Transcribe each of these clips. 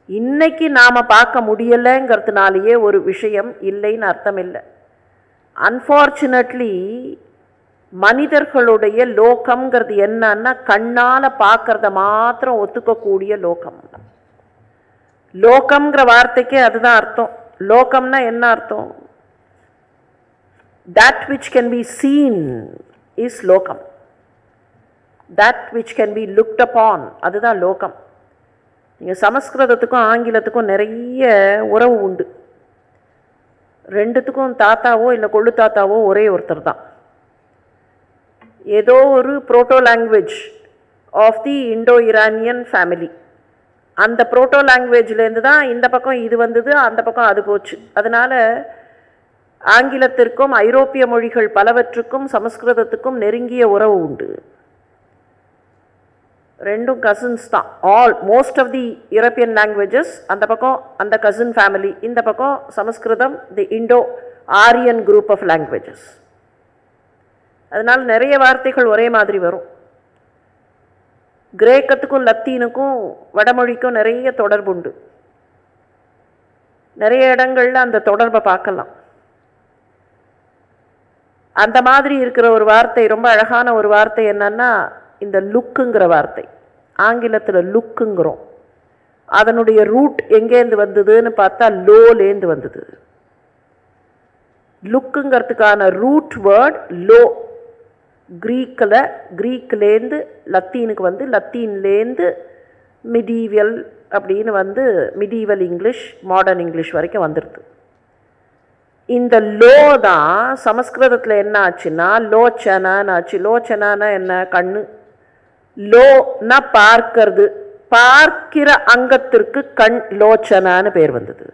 இன்னைக்கு நாம் பார்க்க முடியலைங்கிறதுனாலேயே ஒரு விஷயம் இல்லைன்னு அர்த்தம் இல்லை அன்ஃபார்ச்சுனேட்லி மனிதர்களுடைய லோகம்ங்கிறது என்னன்னா கண்ணால் பார்க்கறத மாத்திரம் ஒத்துக்கக்கூடிய லோகம் லோகம்ங்கிற வார்த்தைக்கே அதுதான் அர்த்தம் லோகம்னா என்ன அர்த்தம் that which can be seen is லோகம் that which can be looked upon அதுதான் லோகம் நீங்கள் சமஸ்கிருதத்துக்கும் ஆங்கிலத்துக்கும் நிறைய உறவு உண்டு ரெண்டுத்துக்கும் தாத்தாவோ இல்லை கொள்ளு தாத்தாவோ ஒரே ஒருத்தர் தான் ஏதோ ஒரு proto language of the Indo Iranian family அந்த புரோட்டோ லாங்குவேஜ்லேருந்து தான் இந்த பக்கம் இது வந்தது அந்த பக்கம் அது போச்சு அதனால் ஆங்கிலத்திற்கும் ஐரோப்பிய மொழிகள் பலவற்றுக்கும் சமஸ்கிருதத்துக்கும் நெருங்கிய உறவு உண்டு ரெண்டும் கசின்ஸ் தான் all most of the European languages அந்த பக்கம் அந்த கசின் ஃபேமிலி இந்த பக்கம் Sanskrit the Indo Aryan group of languages அதனால் நிறைய வார்த்தைகள் ஒரே மாதிரி வரும் கிரேக்கத்துக்கும் லத்தீனுக்கும் வடமொழிக்கும் நிறைய தொடர்புண்டு நிறைய இடங்கள்ல அந்த தொடர்பை பார்க்கலாம் அந்த மாதிரி இருக்கிற ஒரு வார்த்தை ரொம்ப அழகான ஒரு வார்த்தை என்னன்னா இந்த லுக்குங்கிற வார்த்தை ஆங்கிலத்தில் லுக்குங்கிறோம் அதனுடைய ரூட் எங்கேருந்து வந்ததுன்னு பார்த்தா லோலேருந்து வந்தது லுக்குங்கிறதுக்கான ரூட் வேர்ட் லோ க்ரீக்கில் க்ரீக்லேருந்து லத்தீனுக்கு வந்து லத்தீன்லேருந்து மிடீவியல் அப்படின்னு வந்து மிடீவல் இங்கிலீஷ் மாடர்ன் இங்கிலீஷ் வரைக்கும் வந்துடுது இந்த லோ தான் சமஸ்கிருதத்தில் என்ன ஆச்சுன்னா லோச்சனான்னு ஆச்சு லோச்சனானா என்ன கண்ணு லோனா பார்க்கறது பார்க்கிற அங்கத்திற்கு கண் லோச்சனான்னு பேர் வந்தது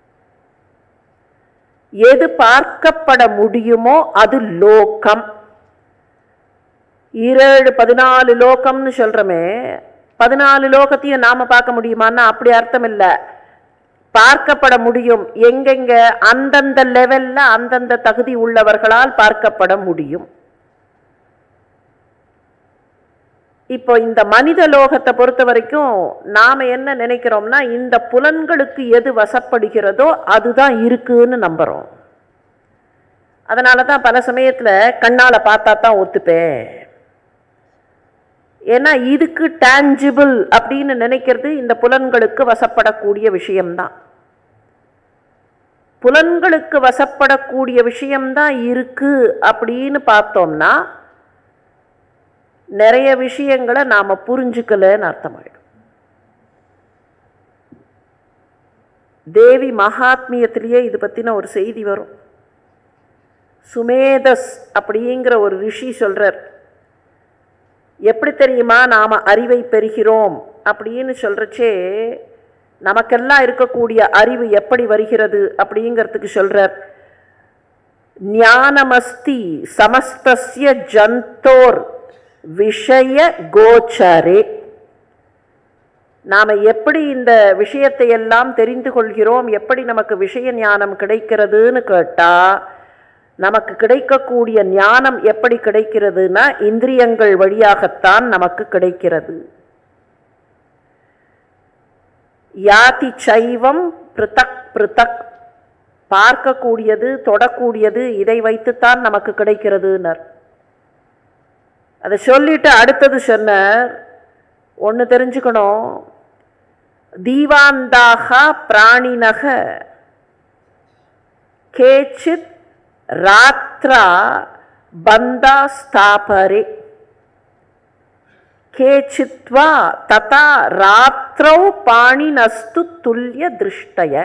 எது பார்க்கப்பட முடியுமோ அது லோகம் ஈரேழு பதினாலு லோகம்னு சொல்றோமே பதினாலு லோகத்தையும் நாம பார்க்க முடியுமான்னா அப்படி அர்த்தம் இல்லை பார்க்கப்பட முடியும் எங்கெங்க அந்தந்த லெவல்ல அந்தந்த தகுதி உள்ளவர்களால் பார்க்கப்பட முடியும் இப்போ இந்த மனித லோகத்தை பொறுத்த வரைக்கும் நாம என்ன நினைக்கிறோம்னா இந்த புலன்களுக்கு எது வசப்படுகிறதோ அதுதான் இருக்குன்னு நம்புறோம் அதனால தான் பல சமயத்துல கண்ணால பார்த்தா தான் ஒத்துப்பேன் ஏன்னா இதுக்கு டேஞ்சிபிள் அப்படின்னு நினைக்கிறது இந்த புலன்களுக்கு வசப்படக்கூடிய விஷயம்தான் புலன்களுக்கு வசப்படக்கூடிய விஷயம்தான் இருக்கு அப்படின்னு பார்த்தோம்னா நிறைய விஷயங்களை நாம புரிஞ்சுக்கலன்னு அர்த்தமாயிடும் தேவி மகாத்மியத்திலேயே இது பத்தின ஒரு செய்தி வரும் சுமேதஸ் அப்படிங்கிற ஒரு ரிஷி சொல்றார் எப்படி தெரியுமா நாம் அறிவை பெறுகிறோம் அப்படின்னு சொல்கிறச்சே நமக்கெல்லாம் இருக்கக்கூடிய அறிவு எப்படி வருகிறது அப்படிங்கிறதுக்கு சொல்கிறார் ஞானமஸ்தி சமஸ்தஸ்ய ஜந்தோர் விஷய கோச்சரே நாம் எப்படி இந்த விஷயத்தை எல்லாம் தெரிந்து கொள்கிறோம் எப்படி நமக்கு விஷய ஞானம் கிடைக்கிறதுன்னு கேட்டால் நமக்கு கிடைக்கக்கூடிய ஞானம் எப்படி கிடைக்கிறதுனா இந்திரியங்கள் வழியாகத்தான் நமக்கு கிடைக்கிறது யாதி சைவம் பிருத்தக் பிருத்தக் பார்க்கக்கூடியது தொடக்கூடியது இதை வைத்துத்தான் நமக்கு கிடைக்கிறதுனர் அதை சொல்லிட்டு அடுத்தது சொன்னார் ஒன்று தெரிஞ்சுக்கணும் தீவாந்தாக பிராணினக கேச்சித் ராத்ரா பந்தா ஸ்தாபரே கேச்சித்வா ததா ராத்திரௌ பாணினஸ்து துல்லிய திருஷ்டய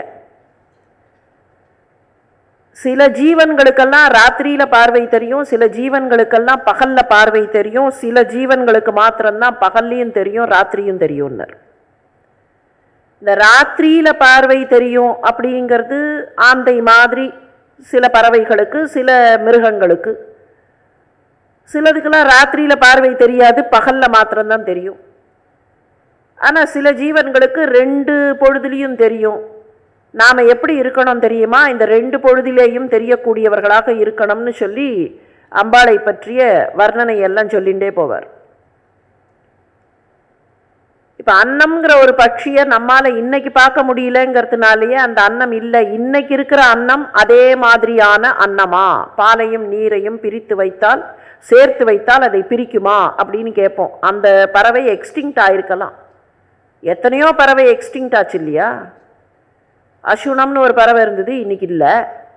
சில ஜீவன்களுக்கெல்லாம் ராத்திரியில பார்வை தெரியும் சில ஜீவன்களுக்கெல்லாம் பகல்ல பார்வை தெரியும் சில ஜீவன்களுக்கு மாத்திரம்தான் பகல்லையும் தெரியும் ராத்திரியும் தெரியும்னர் இந்த ராத்திரியில பார்வை தெரியும் அப்படிங்கிறது ஆந்தை மாதிரி சில பறவைகளுக்கு சில மிருகங்களுக்கு சிலதுக்கெல்லாம் ராத்திரியில் பார்வை தெரியாது பகலில் மாத்திரம்தான் தெரியும் ஆனால் சில ஜீவன்களுக்கு ரெண்டு பொழுதுலேயும் தெரியும் நாம் எப்படி இருக்கணும் தெரியுமா இந்த ரெண்டு பொழுதிலேயும் தெரியக்கூடியவர்களாக இருக்கணும்னு சொல்லி அம்பாளை பற்றிய வர்ணனை எல்லாம் சொல்லிகிட்டே போவார் இப்போ அன்னம்ங்கிற ஒரு பட்சியை நம்மால இன்னைக்கு பார்க்க முடியலங்கிறதுனாலயே அந்த அன்னம் இல்லை இன்னைக்கு இருக்கிற அன்னம் அதே மாதிரியான அன்னமா பாலையும் நீரையும் பிரித்து வைத்தால் சேர்த்து வைத்தால் அதை பிரிக்குமா அப்படின்னு கேட்போம் அந்த பறவை எக்ஸ்டிங்க்ட் ஆயிருக்கலாம் எத்தனையோ பறவை எக்ஸ்டிங்க்ட் ஆச்சு இல்லையா அசுனம்னு ஒரு பறவை இருந்தது இன்னைக்கு இல்லை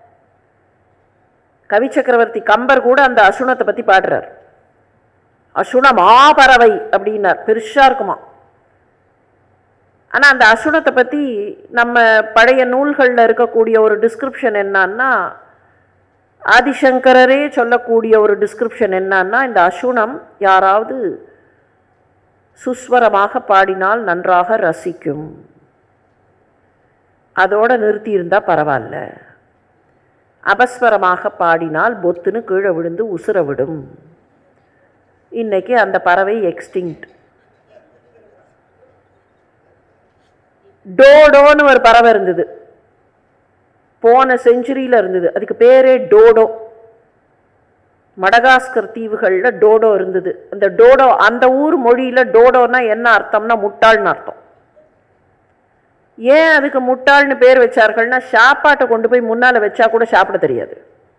கவி சக்கரவர்த்தி கம்பர் கூட அந்த அசுனத்தை பற்றி பாடுறார் அசுன மாபறவை அப்படின்னார் பெருசா இருக்குமா ஆனால் அந்த அசுனத்தை பற்றி நம்ம பழைய நூல்களில் இருக்கக்கூடிய ஒரு டிஸ்கிரிப்ஷன் என்னன்னா ஆதிசங்கரரே சொல்லக்கூடிய ஒரு டிஸ்கிரிப்ஷன் என்னன்னா இந்த அசுனம் யாராவது சுஸ்வரமாக பாடினால் நன்றாக ரசிக்கும் அதோட நிறுத்தி இருந்தா பரவாயில்ல அபஸ்வரமாக பாடினால் பொத்துன்னு கீழே விழுந்து உசுர விடும் இன்னைக்கு அந்த பறவை எக்ஸ்டிங்க்ட் டோடோன்னு ஒரு பறவை இருந்தது போன செஞ்சுரியில் இருந்தது அதுக்கு பேரே டோடோ மடகாஸ்கர் தீவுகளில் டோடோ இருந்தது அந்த டோடோ அந்த ஊர் மொழியில் டோடோன்னா என்ன அர்த்தம்னா முட்டாள்னு அர்த்தம் ஏன் அதுக்கு முட்டாள்னு பேர் வச்சார்கள்னா சாப்பாட்டை கொண்டு போய் முன்னால் வச்சா கூட சாப்பிட தெரியாது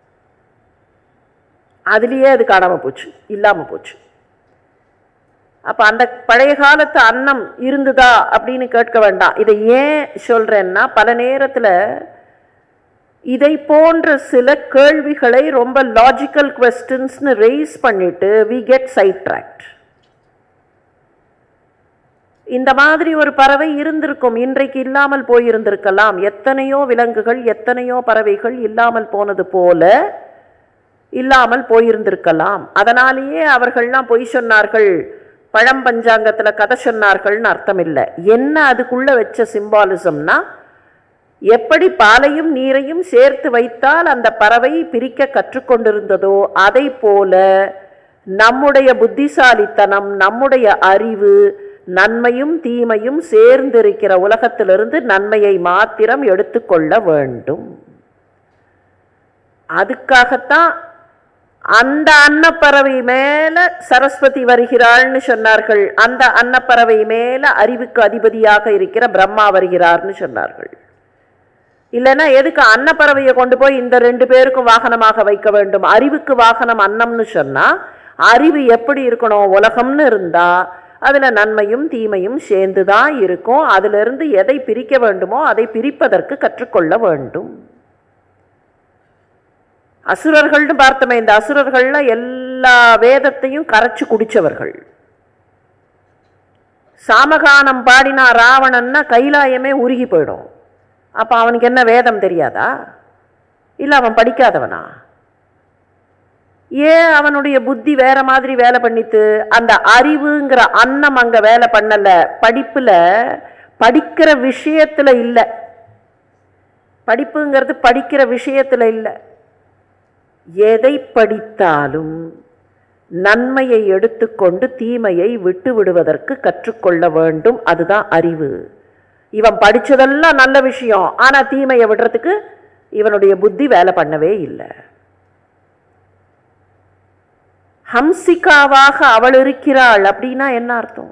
அதுலேயே அது காணாமல் போச்சு இல்லாமல் போச்சு அப்போ அந்த பழைய காலத்து அன்னம் இருந்துதா அப்படின்னு கேட்க வேண்டாம் இதை ஏன் சொல்கிறேன்னா பல நேரத்தில் இதை போன்ற சில கேள்விகளை ரொம்ப லாஜிக்கல் கொஸ்டின்ஸ்னு ரெய்ஸ் பண்ணிட்டு வி கெட் சைட் ட்ராக்ட் இந்த மாதிரி ஒரு பறவை இருந்திருக்கும் இன்றைக்கு இல்லாமல் போயிருந்திருக்கலாம் எத்தனையோ விலங்குகள் எத்தனையோ பறவைகள் இல்லாமல் போனது போல இல்லாமல் போயிருந்திருக்கலாம் அதனாலேயே அவர்கள்லாம் பொய் சொன்னார்கள் பழம் பஞ்சாங்கத்தில் கதை சொன்னார்கள்னு அர்த்தம் இல்லை என்ன அதுக்குள்ள வச்ச சிம்பாலிசம்னா எப்படி பாலையும் நீரையும் சேர்த்து வைத்தால் அந்த பறவை பிரிக்க கற்றுக்கொண்டிருந்ததோ அதை போல நம்முடைய புத்திசாலித்தனம் நம்முடைய அறிவு நன்மையும் தீமையும் சேர்ந்திருக்கிற உலகத்திலிருந்து நன்மையை மாத்திரம் எடுத்துக்கொள்ள வேண்டும் அதுக்காகத்தான் அந்த அன்னப்பறவை மேல சரஸ்வதி வருகிறாள்னு சொன்னார்கள் அந்த அன்னப்பறவை மேல அறிவுக்கு அதிபதியாக இருக்கிற பிரம்மா வருகிறார்னு சொன்னார்கள் இல்லைன்னா எதுக்கு அன்னப்பறவையை கொண்டு போய் இந்த ரெண்டு பேருக்கும் வாகனமாக வைக்க வேண்டும் அறிவுக்கு வாகனம் அன்னம்னு சொன்னா அறிவு எப்படி இருக்கணும் உலகம்னு இருந்தா அதுல நன்மையும் தீமையும் சேர்ந்து தான் இருக்கும் அதிலிருந்து எதை பிரிக்க வேண்டுமோ அதை பிரிப்பதற்கு கற்றுக்கொள்ள வேண்டும் அசுரர்கள்னு பார்த்தோமே இந்த அசுரர்கள்ல எல்லா வேதத்தையும் கரைச்சு குடிச்சவர்கள் சாமகானம் பாடினா ராவணன்னா கைலாயமே உருகி போயிடும் அப்போ அவனுக்கு என்ன வேதம் தெரியாதா இல்லை அவன் படிக்காதவனா ஏன் அவனுடைய புத்தி வேற மாதிரி வேலை பண்ணித்து அந்த அறிவுங்கிற அன்னம் அங்க வேலை பண்ணல படிப்புல படிக்கிற விஷயத்துல இல்லை படிப்புங்கிறது படிக்கிற விஷயத்துல இல்லை எதை படித்தாலும் நன்மையை எடுத்துக்கொண்டு தீமையை விட்டு விடுவதற்கு கற்றுக்கொள்ள வேண்டும் அதுதான் அறிவு இவன் படிச்சதெல்லாம் நல்ல விஷயம் ஆனா தீமையை விடுறதுக்கு இவனுடைய புத்தி வேலை பண்ணவே இல்லை ஹம்சிகாவாக அவள் இருக்கிறாள் அப்படின்னா என்ன அர்த்தம்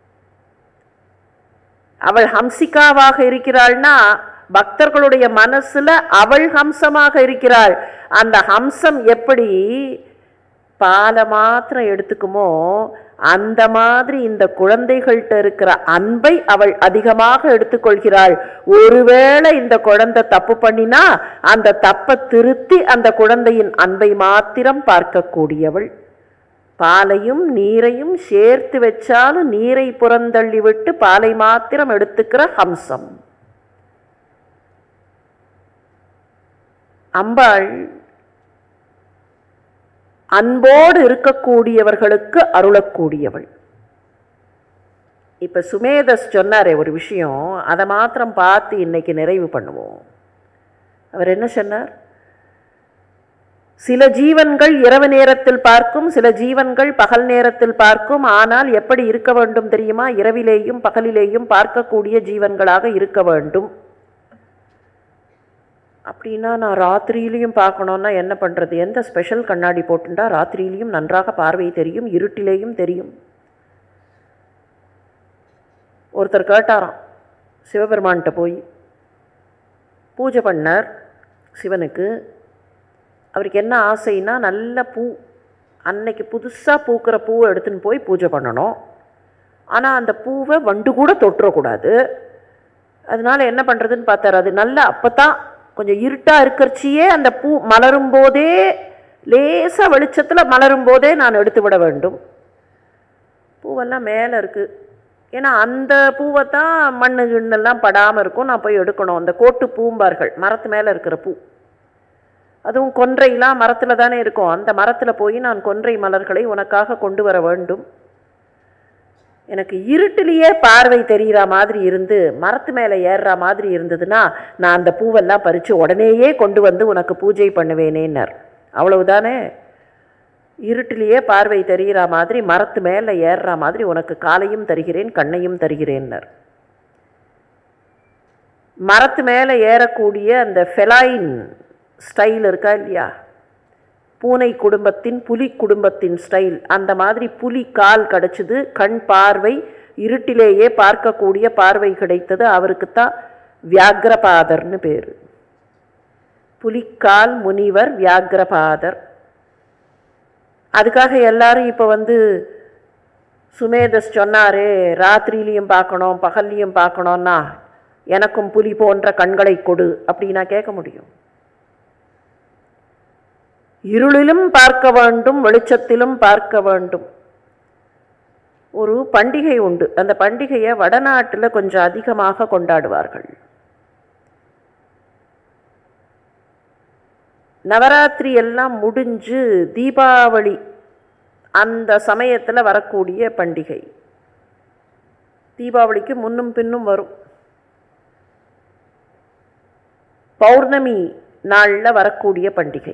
அவள் ஹம்சிகாவாக இருக்கிறாள்னா பக்தர்களுடைய மனசுல அவள் ஹம்சமாக இருக்கிறாள் அந்த ஹம்சம் எப்படி பாலை மாத்திரம் எடுத்துக்குமோ அந்த மாதிரி இந்த குழந்தைகள்கிட்ட இருக்கிற அன்பை அவள் அதிகமாக எடுத்துக்கொள்கிறாள் ஒருவேளை இந்த குழந்தை தப்பு பண்ணினா அந்த தப்பை திருத்தி அந்த குழந்தையின் அன்பை மாத்திரம் பார்க்கக்கூடியவள் பாலையும் நீரையும் சேர்த்து வச்சாலும் நீரை புறந்தள்ளி விட்டு பாலை மாத்திரம் எடுத்துக்கிற ஹம்சம் அம்பாள் அன்போடு இருக்கக்கூடியவர்களுக்கு அருளக்கூடியவள் இப்ப சுமேதஸ் சொன்னாரே ஒரு விஷயம் அதை மாத்திரம் பார்த்து இன்னைக்கு நிறைவு பண்ணுவோம் அவர் என்ன சொன்னார் சில ஜீவன்கள் இரவு நேரத்தில் பார்க்கும் சில ஜீவன்கள் பகல் நேரத்தில் பார்க்கும் ஆனால் எப்படி இருக்க வேண்டும் தெரியுமா இரவிலேயும் பகலிலேயும் பார்க்கக்கூடிய ஜீவன்களாக இருக்க வேண்டும் அப்படின்னா நான் ராத்திரியிலையும் பார்க்கணுன்னா என்ன பண்ணுறது எந்த ஸ்பெஷல் கண்ணாடி போட்டுண்டா ராத்திரியிலையும் நன்றாக பார்வை தெரியும் இருட்டிலேயும் தெரியும் ஒருத்தர் கேட்டாராம் சிவபெருமான்கிட்ட போய் பூஜை பண்ணார் சிவனுக்கு அவருக்கு என்ன ஆசைன்னா நல்ல பூ அன்னைக்கு புதுசாக பூக்கிற பூவை எடுத்துன்னு போய் பூஜை பண்ணணும் ஆனால் அந்த பூவை வண்டு கூட தொட்டுறக்கூடாது அதனால என்ன பண்ணுறதுன்னு பார்த்தாரு அது நல்லா அப்போ தான் கொஞ்சம் இருட்டாக இருக்கிறச்சியே அந்த பூ மலரும் போதே லேசாக வெளிச்சத்தில் மலரும் போதே நான் எடுத்து விட வேண்டும் பூவெல்லாம் மேலே இருக்குது ஏன்னா அந்த பூவை தான் மண்ணு கிண்ணெல்லாம் படாமல் இருக்கும் நான் போய் எடுக்கணும் அந்த கோட்டு பூம்பார்கள் மரத்து மேலே இருக்கிற பூ அதுவும் கொன்றைலாம் மரத்தில் தானே இருக்கும் அந்த மரத்தில் போய் நான் கொன்றை மலர்களை உனக்காக கொண்டு வர வேண்டும் எனக்கு இருட்டிலேயே பார்வை தெரிகிற மாதிரி இருந்து மரத்து மேலே ஏறுற மாதிரி இருந்ததுன்னா நான் அந்த பூவெல்லாம் பறித்து உடனேயே கொண்டு வந்து உனக்கு பூஜை பண்ணுவேனேன்னார் அவ்வளவுதானே இருட்டிலேயே பார்வை தெரிகிற மாதிரி மரத்து மேலே ஏறுற மாதிரி உனக்கு காலையும் தருகிறேன் கண்ணையும் தருகிறேன்னர் மரத்து மேலே ஏறக்கூடிய அந்த ஃபெலைன் ஸ்டைல் இருக்கா இல்லையா பூனை குடும்பத்தின் புலி குடும்பத்தின் ஸ்டைல் அந்த மாதிரி புலி கால் கிடச்சிது கண் பார்வை இருட்டிலேயே பார்க்கக்கூடிய பார்வை கிடைத்தது அவருக்கு தான் வியாகிரபாதர்னு பேர் புலிக்கால் முனிவர் வியாகிரபாதர் அதுக்காக எல்லாரும் இப்போ வந்து சுமேதஸ் சொன்னாரே ராத்திரிலையும் பார்க்கணும் பகல்லையும் பார்க்கணும்னா எனக்கும் புலி போன்ற கண்களை கொடு அப்படின்னா கேட்க முடியும் இருளிலும் பார்க்க வேண்டும் வெளிச்சத்திலும் பார்க்க வேண்டும் ஒரு பண்டிகை உண்டு அந்த பண்டிகையை வடநாட்டில் கொஞ்சம் அதிகமாக கொண்டாடுவார்கள் நவராத்திரி எல்லாம் முடிஞ்சு தீபாவளி அந்த சமயத்தில் வரக்கூடிய பண்டிகை தீபாவளிக்கு முன்னும் பின்னும் வரும் பௌர்ணமி நாளில் வரக்கூடிய பண்டிகை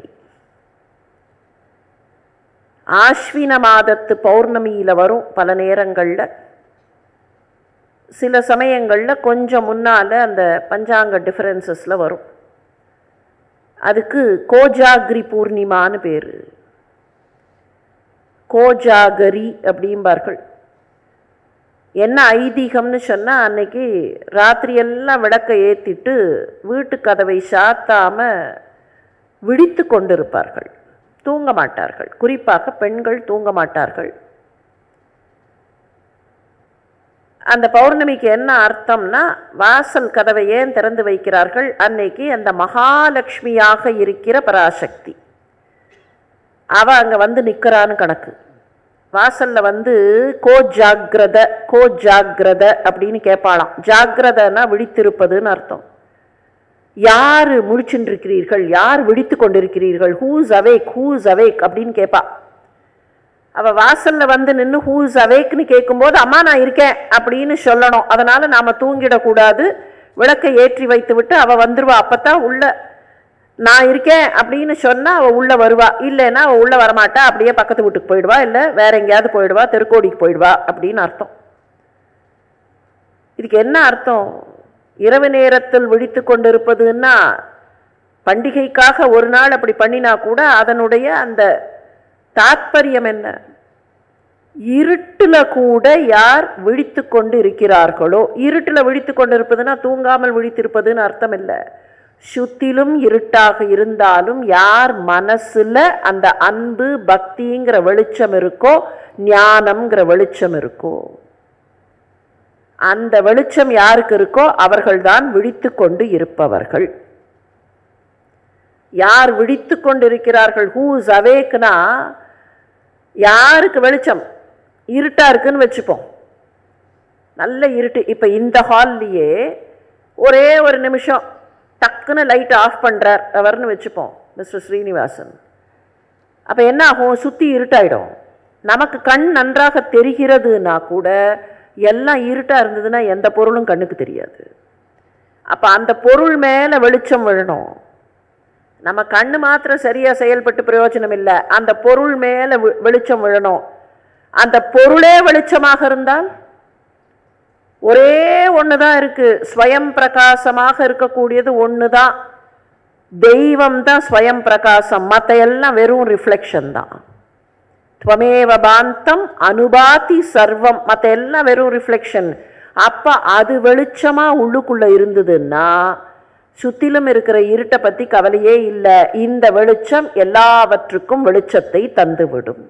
ஆஸ்வின மாதத்து பௌர்ணமியில் வரும் பல நேரங்களில் சில சமயங்களில் கொஞ்சம் முன்னால் அந்த பஞ்சாங்க டிஃபரன்சஸில் வரும் அதுக்கு கோஜாகிரி பூர்ணிமான்னு பேர் கோஜாகரி அப்படிம்பார்கள் என்ன ஐதீகம்னு சொன்னால் அன்னைக்கு ராத்திரியெல்லாம் விளக்கை ஏற்றிட்டு வீட்டு கதவை சாத்தாமல் விழித்து கொண்டிருப்பார்கள் தூங்க மாட்டார்கள் குறிப்பாக பெண்கள் தூங்க மாட்டார்கள் அந்த பௌர்ணமிக்கு என்ன அர்த்தம்னா வாசல் கதவை ஏன் திறந்து வைக்கிறார்கள் அன்னைக்கு அந்த மகாலட்சுமியாக இருக்கிற பராசக்தி அவ அங்கே வந்து நிற்கிறான்னு கணக்கு வாசல்ல வந்து கோ ஜாகிரத கோ ஜாகிரத அப்படின்னு கேட்பாளாம் ஜாகிரதனா விழித்திருப்பதுன்னு அர்த்தம் யார் முழிச்சுட்டு இருக்கிறீர்கள் யார் விழித்து கொண்டிருக்கிறீர்கள் ஹூஸ் அவேக் ஹூஸ் அவேக் அப்படின்னு கேட்பா அவ வாசல்ல வந்து நின்று ஹூஸ் அவேக்னு கேட்கும்போது அம்மா நான் இருக்கேன் அப்படின்னு சொல்லணும் அதனால நாம தூங்கிடக்கூடாது விளக்கை ஏற்றி வைத்து விட்டு அவ வந்துருவா அப்பத்தான் உள்ள நான் இருக்கேன் அப்படின்னு சொன்னா அவ உள்ள வருவா இல்லைன்னா அவ உள்ள வரமாட்டா அப்படியே பக்கத்து வீட்டுக்கு போயிடுவா இல்லை வேற எங்கேயாவது போயிடுவா தெருக்கோடிக்கு போயிடுவா அப்படின்னு அர்த்தம் இதுக்கு என்ன அர்த்தம் இரவு நேரத்தில் விழித்து கொண்டிருப்பதுன்னா பண்டிகைக்காக ஒரு நாள் அப்படி பண்ணினா கூட அதனுடைய அந்த தாத்பரியம் என்ன இருட்டுல கூட யார் விழித்து கொண்டு இருக்கிறார்களோ இருட்டுல விழித்து கொண்டு இருப்பதுன்னா தூங்காமல் விழித்திருப்பதுன்னு அர்த்தம் இல்லை சுத்திலும் இருட்டாக இருந்தாலும் யார் மனசுல அந்த அன்பு பக்திங்கிற வெளிச்சம் இருக்கோ ஞானம்ங்கிற வெளிச்சம் இருக்கோ அந்த வெளிச்சம் யாருக்கு இருக்கோ அவர்கள்தான் விழித்து கொண்டு இருப்பவர்கள் யார் விழித்து கொண்டிருக்கிறார்கள் ஹூஸ் அவேக்னா யாருக்கு வெளிச்சம் இருட்டா இருக்குன்னு வச்சுப்போம் நல்ல இருட்டு இப்போ இந்த ஹால்லையே ஒரே ஒரு நிமிஷம் டக்குன்னு லைட் ஆஃப் பண்ணுறார் அவர்னு வச்சுப்போம் மிஸ்டர் ஸ்ரீனிவாசன் அப்போ என்ன ஆகும் சுற்றி இருட்டாயிடும் நமக்கு கண் நன்றாக தெரிகிறதுனா கூட எல்லாம் இருட்டாக இருந்ததுன்னா எந்த பொருளும் கண்ணுக்கு தெரியாது அப்போ அந்த பொருள் மேலே வெளிச்சம் விழணும் நம்ம கண்ணு மாத்திரம் சரியாக செயல்பட்டு பிரயோஜனம் இல்லை அந்த பொருள் மேலே வி- வெளிச்சம் விழணும் அந்த பொருளே வெளிச்சமாக இருந்தால் ஒரே ஒன்று தான் இருக்கு ஸ்வயம் பிரகாசமாக இருக்கக்கூடியது ஒன்று தான் தெய்வம் தான் ஸ்வயம் பிரகாசம் மற்ற எல்லாம் வெறும் ரிஃப்ளெக்ஷன் தான் துவமேவ பாந்தம் அனுபாதி சர்வம் மற்ற எல்லாம் வெறும் ரிஃப்ளெக்ஷன் அப்ப அது வெளிச்சமா உள்ளுக்குள்ள இருந்ததுன்னா சுத்திலும் இருக்கிற இருட்டை பத்தி கவலையே இல்லை இந்த வெளிச்சம் எல்லாவற்றுக்கும் வெளிச்சத்தை தந்துவிடும்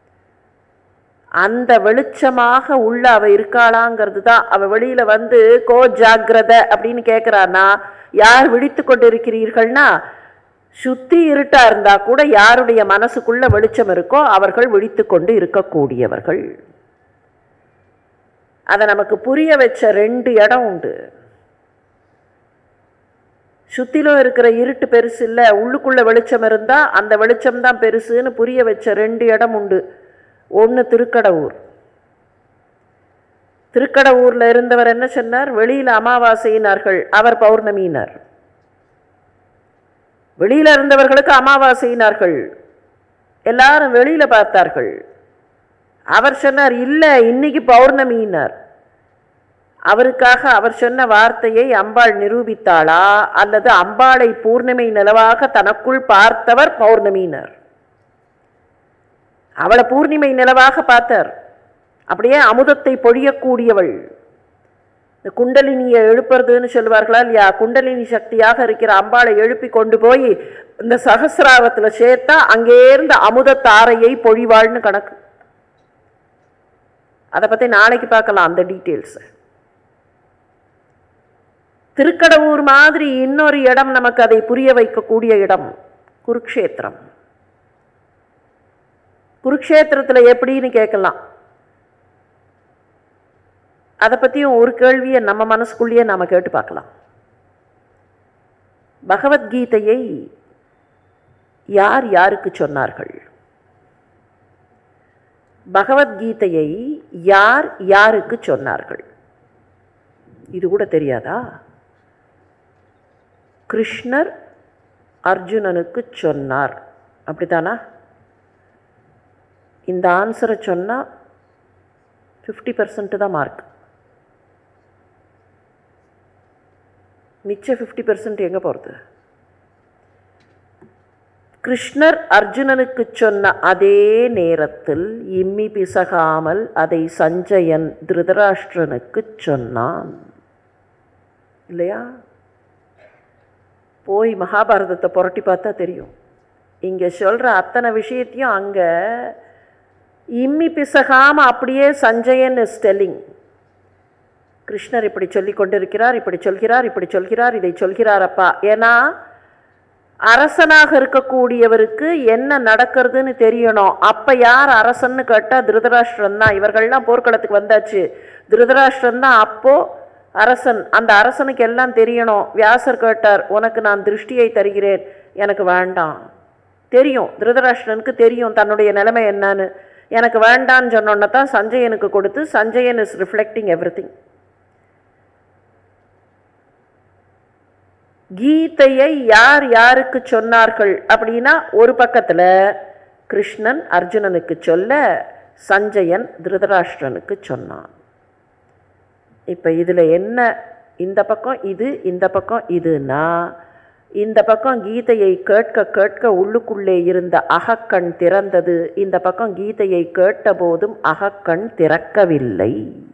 அந்த வெளிச்சமாக உள்ள அவ இருக்காளாங்கிறது தான் அவ வெளியில வந்து கோ ஜாக்கிரத அப்படின்னு கேட்கிறானா யார் விழித்து கொண்டிருக்கிறீர்கள்னா சுத்தி இருட்டா இருந்தா கூட யாருடைய மனசுக்குள்ள வெளிச்சம் இருக்கோ அவர்கள் விழித்து கொண்டு இருக்கக்கூடியவர்கள் அதை நமக்கு புரிய வச்ச ரெண்டு இடம் உண்டு சுத்திலும் இருக்கிற இருட்டு பெருசு இல்லை உள்ளுக்குள்ள வெளிச்சம் இருந்தா அந்த வெளிச்சம் தான் பெருசுன்னு புரிய வச்ச ரெண்டு இடம் உண்டு ஒன்று திருக்கடவுர் திருக்கடவுர்ல இருந்தவர் என்ன சொன்னார் வெளியில அமாவாசையினார்கள் அவர் பௌர்ணமியினர் வெளியில இருந்தவர்களுக்கு அமாவாசையினார்கள் எல்லாரும் வெளியில பார்த்தார்கள் அவர் சொன்னார் இல்லை இன்னைக்கு பௌர்ணமியினர் அவருக்காக அவர் சொன்ன வார்த்தையை அம்பாள் நிரூபித்தாளா அல்லது அம்பாளை பூர்ணிமை நிலவாக தனக்குள் பார்த்தவர் பௌர்ணமியினர் அவளை பூர்ணிமை நிலவாக பார்த்தார் அப்படியே அமுதத்தை பொழியக்கூடியவள் இந்த குண்டலினியை எழுப்புறதுன்னு சொல்லுவார்களா இல்லையா குண்டலினி சக்தியாக இருக்கிற அம்பாளை எழுப்பி கொண்டு போய் இந்த சகசிராவத்தில் சேர்த்தா அங்கேருந்து அமுத தாரையை பொழிவாள்னு கணக்கு அதை பற்றி நாளைக்கு பார்க்கலாம் அந்த டீட்டெயில்ஸை திருக்கடவுர் மாதிரி இன்னொரு இடம் நமக்கு அதை புரிய வைக்கக்கூடிய இடம் குருக்ஷேத்திரம் குருக்ஷேத்திரத்தில் எப்படின்னு கேட்கலாம் அதை பற்றியும் ஒரு கேள்வியை நம்ம மனசுக்குள்ளேயே நாம் கேட்டு பார்க்கலாம் பகவத்கீதையை யார் யாருக்கு சொன்னார்கள் பகவத்கீதையை யார் யாருக்கு சொன்னார்கள் இது கூட தெரியாதா கிருஷ்ணர் அர்ஜுனனுக்கு சொன்னார் அப்படித்தானா இந்த ஆன்சரை சொன்னால் ஃபிஃப்டி பர்சன்ட் தான் மார்க் மிச்ச ஃபிஃப்டி பர்சன்ட் எங்கே போகிறது கிருஷ்ணர் அர்ஜுனனுக்கு சொன்ன அதே நேரத்தில் இம்மி பிசகாமல் அதை சஞ்சயன் திருதராஷ்டிரனுக்கு சொன்னான் இல்லையா போய் மகாபாரதத்தை புரட்டி பார்த்தா தெரியும் இங்கே சொல்கிற அத்தனை விஷயத்தையும் அங்கே இம்மி பிசகாமல் அப்படியே சஞ்சயன் இஸ் டெல்லிங் கிருஷ்ணர் இப்படி சொல்லி கொண்டிருக்கிறார் இப்படி சொல்கிறார் இப்படி சொல்கிறார் இதை சொல்கிறார் அப்பா ஏன்னா அரசனாக இருக்கக்கூடியவருக்கு என்ன நடக்கிறதுன்னு தெரியணும் அப்போ யார் அரசன்னு கேட்டால் திருதராஷ்டிரன் தான் இவர்கள்லாம் போர்க்களத்துக்கு வந்தாச்சு திருதராஷ்டிரன் தான் அப்போது அரசன் அந்த அரசனுக்கு எல்லாம் தெரியணும் வியாசர் கேட்டார் உனக்கு நான் திருஷ்டியை தருகிறேன் எனக்கு வேண்டாம் தெரியும் திருதராஷ்டிரனுக்கு தெரியும் தன்னுடைய நிலைமை என்னன்னு எனக்கு வேண்டான்னு சொன்னோன்னே தான் சஞ்சயனுக்கு கொடுத்து Sanjayan is reflecting everything கீதையை யார் யாருக்கு சொன்னார்கள் அப்படின்னா ஒரு பக்கத்தில் கிருஷ்ணன் அர்ஜுனனுக்கு சொல்ல சஞ்சயன் திருதராஷ்டிரனுக்கு சொன்னான் இப்போ இதில் என்ன இந்த பக்கம் இது இந்த பக்கம் இதுனா இந்த பக்கம் கீதையை கேட்க கேட்க உள்ளுக்குள்ளே இருந்த அகக்கண் திறந்தது இந்த பக்கம் கீதையை கேட்ட போதும் அகக்கண் திறக்கவில்லை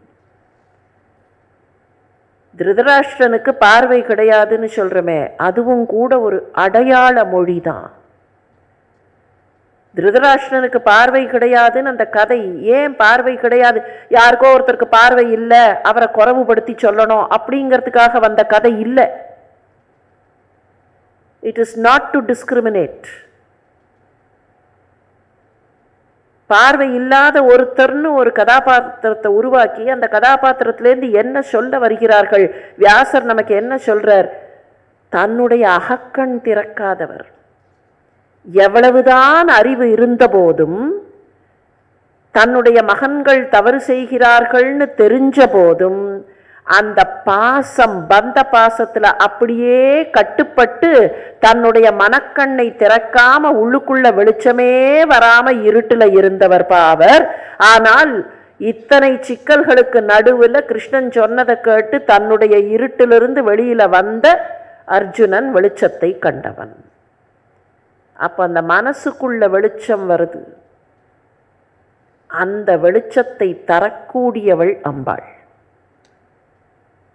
திருதராஷ்டிரனுக்கு பார்வை கிடையாதுன்னு சொல்கிறோமே அதுவும் கூட ஒரு அடையாள மொழி தான் திருதராஷ்டிரனுக்கு பார்வை கிடையாதுன்னு அந்த கதை ஏன் பார்வை கிடையாது யாருக்கோ ஒருத்தருக்கு பார்வை இல்லை அவரை குறவுபடுத்தி சொல்லணும் அப்படிங்கிறதுக்காக வந்த கதை இல்லை it is not to discriminate பார்வை இல்லாத ஒருத்தர்னு ஒரு கதாபாத்திரத்தை உருவாக்கி அந்த கதாபாத்திரத்திலேருந்து என்ன சொல்ல வருகிறார்கள் வியாசர் நமக்கு என்ன சொல்றார் தன்னுடைய அகக்கண் திறக்காதவர் எவ்வளவுதான் அறிவு இருந்தபோதும் தன்னுடைய மகன்கள் தவறு செய்கிறார்கள்னு தெரிஞ்ச போதும் அந்த பாசம் பந்த பாசத்துல அப்படியே கட்டுப்பட்டு தன்னுடைய மனக்கண்ணை திறக்காம உள்ளுக்குள்ள வெளிச்சமே வராம இருட்டுல இருந்தவர் பாவர் ஆனால் இத்தனை சிக்கல்களுக்கு நடுவில் கிருஷ்ணன் சொன்னதை கேட்டு தன்னுடைய இருட்டிலிருந்து வெளியில வந்த அர்ஜுனன் வெளிச்சத்தை கண்டவன் அப்ப அந்த மனசுக்குள்ள வெளிச்சம் வருது அந்த வெளிச்சத்தை தரக்கூடியவள் அம்பாள்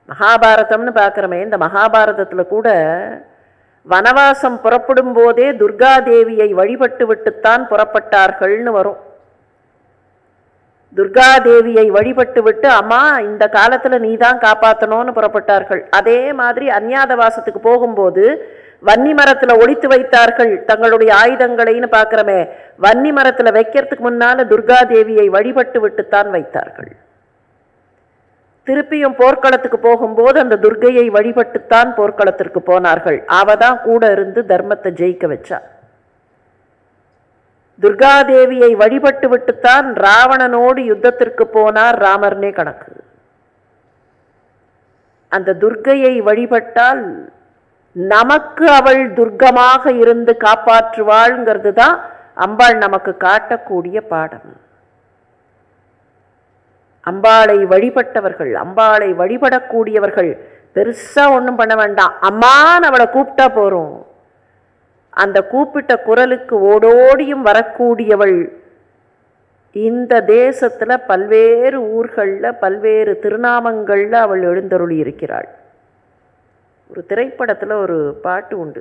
மகாபாரதம்னு பார்க்குறோமே இந்த மகாபாரதத்தில் கூட வனவாசம் புறப்படும் போதே துர்காதேவியை வழிபட்டு விட்டுத்தான் புறப்பட்டார்கள்னு வரும் துர்காதேவியை வழிபட்டு விட்டு அம்மா இந்த காலத்தில் நீ தான் காப்பாற்றணும்னு புறப்பட்டார்கள் அதே மாதிரி அந்நியாதவாசத்துக்கு போகும்போது வன்னி மரத்தில் ஒழித்து வைத்தார்கள் தங்களுடைய ஆயுதங்களைன்னு பார்க்குறமே வன்னி மரத்தில் வைக்கிறதுக்கு முன்னால துர்காதேவியை வழிபட்டு விட்டுத்தான் வைத்தார்கள் திருப்பியும் போர்க்களத்துக்கு போகும்போது அந்த துர்கையை வழிபட்டுத்தான் போர்க்களத்திற்கு போனார்கள் அவ தான் கூட இருந்து தர்மத்தை ஜெயிக்க வச்சா துர்காதேவியை வழிபட்டு விட்டுத்தான் ராவணனோடு யுத்தத்திற்கு போனார் ராமர்னே கணக்கு அந்த துர்கையை வழிபட்டால் நமக்கு அவள் துர்க்கமாக இருந்து காப்பாற்றுவாள்ங்கிறது தான் அம்பாள் நமக்கு காட்டக்கூடிய பாடம் அம்பாளை வழிபட்டவர்கள் அம்பாளை வழிபடக்கூடியவர்கள் பெருசா ஒன்றும் பண்ண வேண்டாம் அம்மான்னு அவளை கூப்பிட்டா போறோம் அந்த கூப்பிட்ட குரலுக்கு ஓடோடியும் வரக்கூடியவள் இந்த தேசத்துல பல்வேறு ஊர்களில் பல்வேறு திருநாமங்களில் அவள் எழுந்தருளி இருக்கிறாள் ஒரு திரைப்படத்தில் ஒரு பாட்டு உண்டு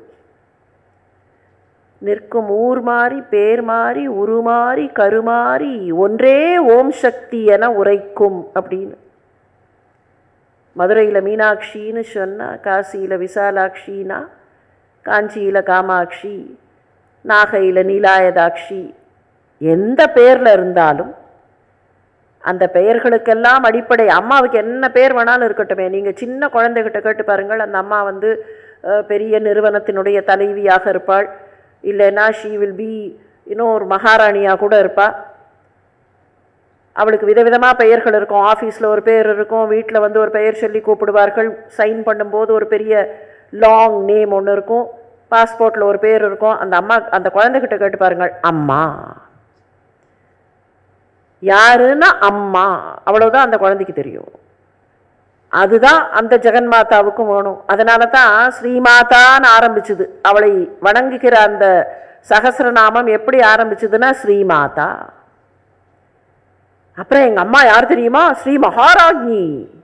நிற்கும் ஊர் மாறி பேர் மாறி உருமாறி கருமாறி ஒன்றே ஓம் சக்தி என உரைக்கும் அப்படின்னு மதுரையில் மீனாட்சின்னு சொன்னா காசியில் விசாலாட்சினா காஞ்சியில் காமாட்சி நாகையில் நீலாயதாட்சி எந்த பேரில் இருந்தாலும் அந்த பெயர்களுக்கெல்லாம் அடிப்படை அம்மாவுக்கு என்ன பேர் வேணாலும் இருக்கட்டுமே நீங்கள் சின்ன குழந்தைகிட்ட கேட்டு பாருங்கள் அந்த அம்மா வந்து அஹ், பெரிய நிறுவனத்தினுடைய தலைவியாக இருப்பாள் இல்லைன்னா ஷீ வில் பி இன்னும் ஒரு மகாராணியாக கூட இருப்பாள் அவளுக்கு விதவிதமாக பெயர்கள் இருக்கும் ஆஃபீஸில் ஒரு பேர் இருக்கும் வீட்டில் வந்து ஒரு பெயர் சொல்லி கூப்பிடுவார்கள் சைன் பண்ணும்போது ஒரு பெரிய லாங் நேம் ஒன்று இருக்கும் பாஸ்போர்ட்டில் ஒரு பேர் இருக்கும் அந்த அம்மா அந்த குழந்தைகிட்ட கேட்டு பாருங்கள் அம்மா யாருன்னா அம்மா அவ்வளவுதான் அந்த குழந்தைக்கு தெரியும் அதுதான் அந்த ஜெகன்மாதாவுக்கும் வேணும் அதனால தான் ஸ்ரீமாதான்னு ஆரம்பிச்சுது அவளை வணங்குகிற அந்த சகசிரநாமம் எப்படி ஆரம்பிச்சதுன்னா ஸ்ரீமாதா அப்புறம் எங்க அம்மா யார் தெரியுமா ஸ்ரீ மகாராஜ்னி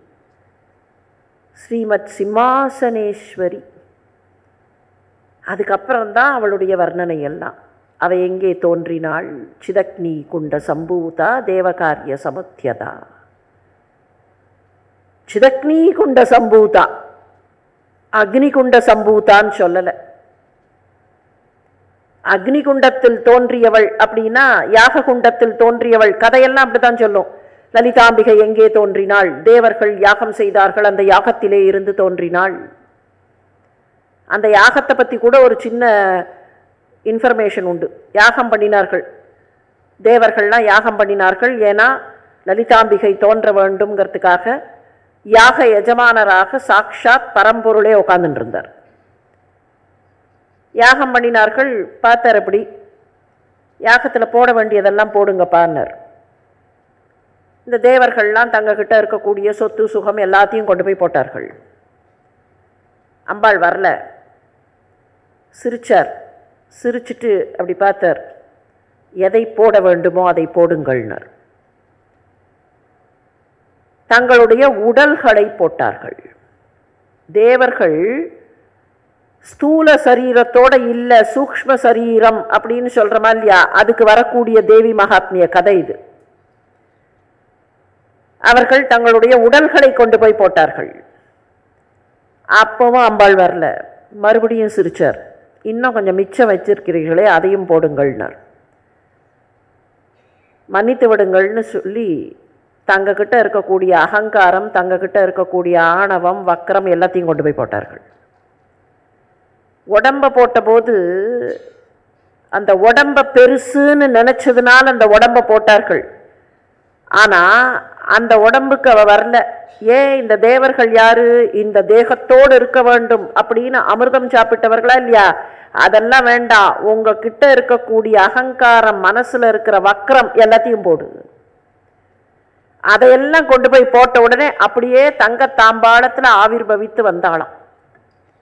ஸ்ரீமத் சிம்மாசனேஸ்வரி அதுக்கப்புறம் தான் அவளுடைய வர்ணனை எல்லாம் அவ எங்கே தோன்றினாள் சிதக்னி குண்ட சம்பூதா தேவகாரிய சமுத்தியதா சிதக்னி குண்ட சம்பூதா அக்னி குண்ட சம்பூதான்னு சொல்லலை அக்னி குண்டத்தில் தோன்றியவள் அப்படின்னா யாக குண்டத்தில் தோன்றியவள் கதையெல்லாம் அப்படித்தான் சொல்லும் லலிதாம்பிகை எங்கே தோன்றினாள் தேவர்கள் யாகம் செய்தார்கள் அந்த யாகத்திலே இருந்து தோன்றினாள் அந்த யாகத்தை பற்றி கூட ஒரு சின்ன இன்ஃபர்மேஷன் உண்டு யாகம் பண்ணினார்கள் தேவர்கள்லாம் யாகம் பண்ணினார்கள் ஏன்னா லலிதாம்பிகை தோன்ற வேண்டும்ங்கிறதுக்காக யாக எஜமானராக சாக்ஷாத் பரம்பொருளே உட்கார்ந்துட்டு இருந்தார் யாகம் பண்ணினார்கள் பார்த்தார் அப்படி யாகத்தில் போட வேண்டியதெல்லாம் போடுங்கப்பான்னார் இந்த தேவர்கள்லாம் தங்ககிட்ட இருக்கக்கூடிய சொத்து சுகம் எல்லாத்தையும் கொண்டு போய் போட்டார்கள் அம்பாள் வரல சிரிச்சார் சிரிச்சிட்டு அப்படி பார்த்தார் எதை போட வேண்டுமோ அதை போடுங்கள்னர் தங்களுடைய உடல்களை போட்டார்கள் தேவர்கள் ஸ்தூல சரீரத்தோட இல்ல சூக்ஷ்ம சரீரம் அப்படின்னு சொல்றோமா இல்லையா அதுக்கு வரக்கூடிய தேவி மகாத்மிய கதை இது அவர்கள் தங்களுடைய உடல்களை கொண்டு போய் போட்டார்கள் அப்பவும் அம்பாள் வரல மறுபடியும் சிரிச்சார் இன்னும் கொஞ்சம் மிச்சம் வச்சிருக்கிறீர்களே அதையும் போடுங்கள்னார் மன்னித்து விடுங்கள்னு சொல்லி தங்கக்கிட்ட இருக்கக்கூடிய அகங்காரம் தங்கக்கிட்ட இருக்கக்கூடிய ஆணவம் வக்கரம் எல்லாத்தையும் கொண்டு போய் போட்டார்கள் உடம்ப போட்டபோது அந்த உடம்ப பெருசுன்னு நினைச்சதுனால அந்த உடம்ப போட்டார்கள் ஆனா அந்த உடம்புக்கு அவ வரல ஏன் இந்த தேவர்கள் யாரு இந்த தேகத்தோடு இருக்க வேண்டும் அப்படின்னு அமிர்தம் சாப்பிட்டவர்களா இல்லையா அதெல்லாம் வேண்டாம் உங்க கிட்ட இருக்கக்கூடிய அகங்காரம் மனசுல இருக்கிற வக்கரம் எல்லாத்தையும் போடு அதையெல்லாம் கொண்டு போய் போட்ட உடனே அப்படியே தங்க தாம்பாளத்துல ஆவிர்பவித்து வந்தாளாம்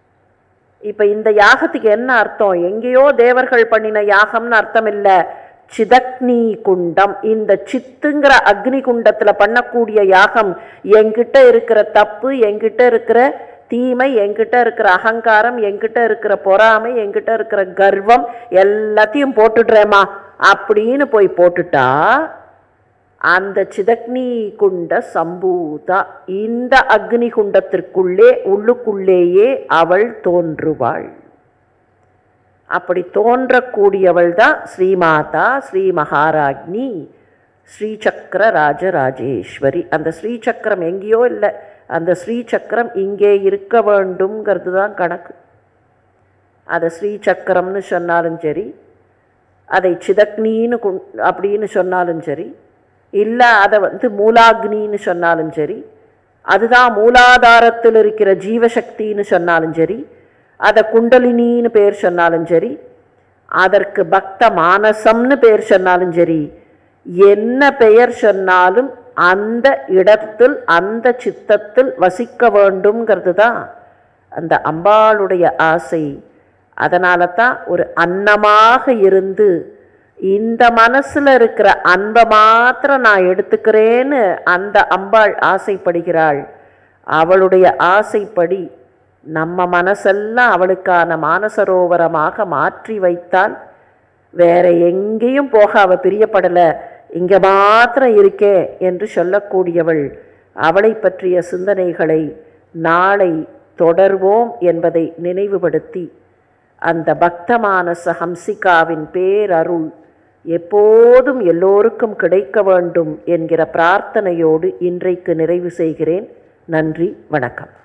இப்ப இந்த யாகத்துக்கு என்ன அர்த்தம் எங்கேயோ தேவர்கள் பண்ணின யாகம்னு அர்த்தம் இல்ல சிதக்னி குண்டம் இந்த சித்துங்கிற அக்னி குண்டத்தில் பண்ணக்கூடிய யாகம் என்கிட்ட இருக்கிற தப்பு என்கிட்ட இருக்கிற தீமை என்கிட்ட இருக்கிற அகங்காரம் என்கிட்ட இருக்கிற பொறாமை என்கிட்ட இருக்கிற கர்வம் எல்லாத்தையும் போட்டுடுறேம்மா அப்படின்னு போய் போட்டுட்டா அந்த சிதக்னி குண்ட சம்பூதா இந்த அக்னி குண்டத்திற்குள்ளே உள்ளுக்குள்ளேயே அவள் தோன்றுவாள் அப்படி தோன்றக்கூடியவள் தான் ஸ்ரீமாதா ஸ்ரீ மகாராஜ்னி ஸ்ரீசக்கர ராஜராஜேஸ்வரி அந்த ஸ்ரீசக்கரம் எங்கேயோ இல்லை அந்த ஸ்ரீசக்கரம் இங்கே இருக்க வேண்டும்ங்கிறது தான் கணக்கு அதை ஸ்ரீசக்கரம்னு சொன்னாலும் சரி அதை சிதக்னின்னு குண் அப்படின்னு சொன்னாலும் சரி இல்லை அதை வந்து மூலாக்னின்னு சொன்னாலும் சரி அதுதான் மூலாதாரத்தில் இருக்கிற ஜீவசக்தின்னு சொன்னாலும் சரி அதை குண்டலினின்னு பேர் சொன்னாலும் சரி அதற்கு பக்த மானசம்னு பேர் சொன்னாலும் சரி என்ன பெயர் சொன்னாலும் அந்த இடத்தில் அந்த சித்தத்தில் வசிக்க வேண்டும்ங்கிறது தான் அந்த அம்பாளுடைய ஆசை அதனால தான் ஒரு அன்னமாக இருந்து இந்த மனசில் இருக்கிற அன்பை மாத்திரம் நான் எடுத்துக்கிறேன்னு அந்த அம்பாள் ஆசைப்படுகிறாள் அவளுடைய ஆசைப்படி நம்ம மனசெல்லாம் அவளுக்கான மானசரோவரமாக மாற்றி வைத்தால் வேற எங்கேயும் போக அவ பிரியப்படலை இங்கே மாத்திரம் இருக்கே என்று சொல்லக்கூடியவள் அவளை பற்றிய சிந்தனைகளை நாளை தொடர்வோம் என்பதை நினைவுபடுத்தி அந்த பக்தமானச ஹம்சிகாவின் பேரருள் எப்போதும் எல்லோருக்கும் கிடைக்க வேண்டும் என்கிற பிரார்த்தனையோடு இன்றைக்கு நிறைவு செய்கிறேன் நன்றி வணக்கம்